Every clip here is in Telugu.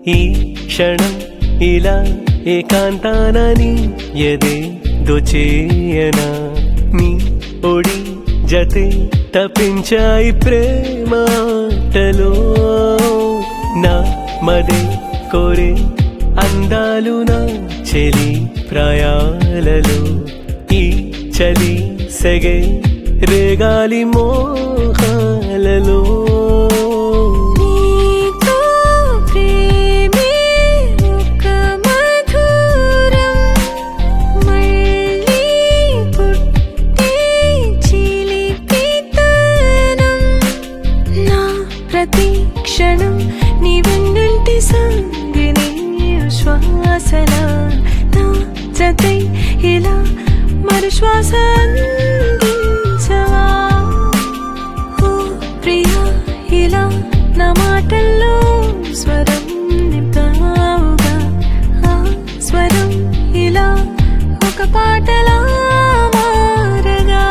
ఈ క్షణం ఇలా ఏకాంతానని ఎదే దోచేయనా నీ ఒడి జతే తప్పించాయి ప్రేమాటలో నా మదే కోరే అందాలు నా చెలి ప్రాయాలలో ఈ చలి సెగే రేగాలి మోహాలలో నీతో ప్రేమే ఒక మధురం మళ్ళీ పుట్టే చిలిపితనం నా ప్రతి క్షణం నీ వెన్నంటి సాగిని శ్వాసన నా జతై ఇలా మరు శ్వాస అందించవా ఓ ప్రియా ఇలా నా మాటల్లో స్వరం నింపావుగా ఆ స్వరం ఇలా ఒక పాటలా మారగా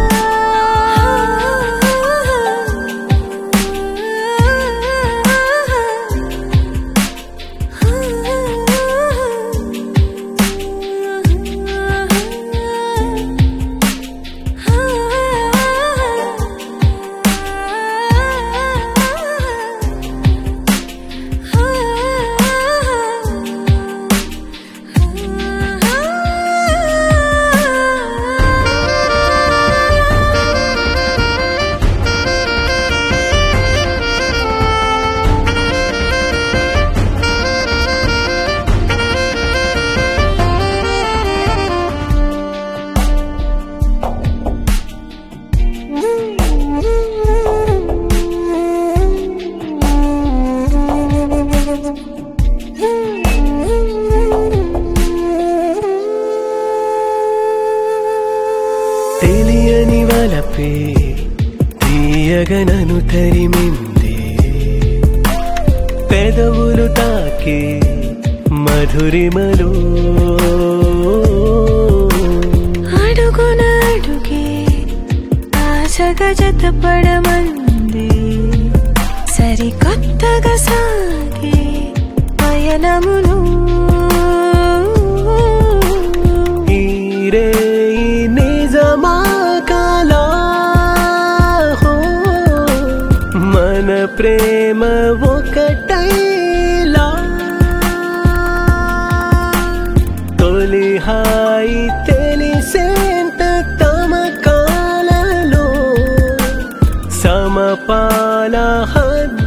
తెలియని వలపే తీయగనను తరిమింది పెదవులు తాకే మధురిమలో అడుగున అడుగే ఆశగా జతపడమంది సరికొత్తగా సాగే పయనమును ఈరే నిజమా కాలా హో మన ప్రేమ ఒకటైలా తొలి హాయి తెలిసేంత తమ కాలలో సమపాల హద్దు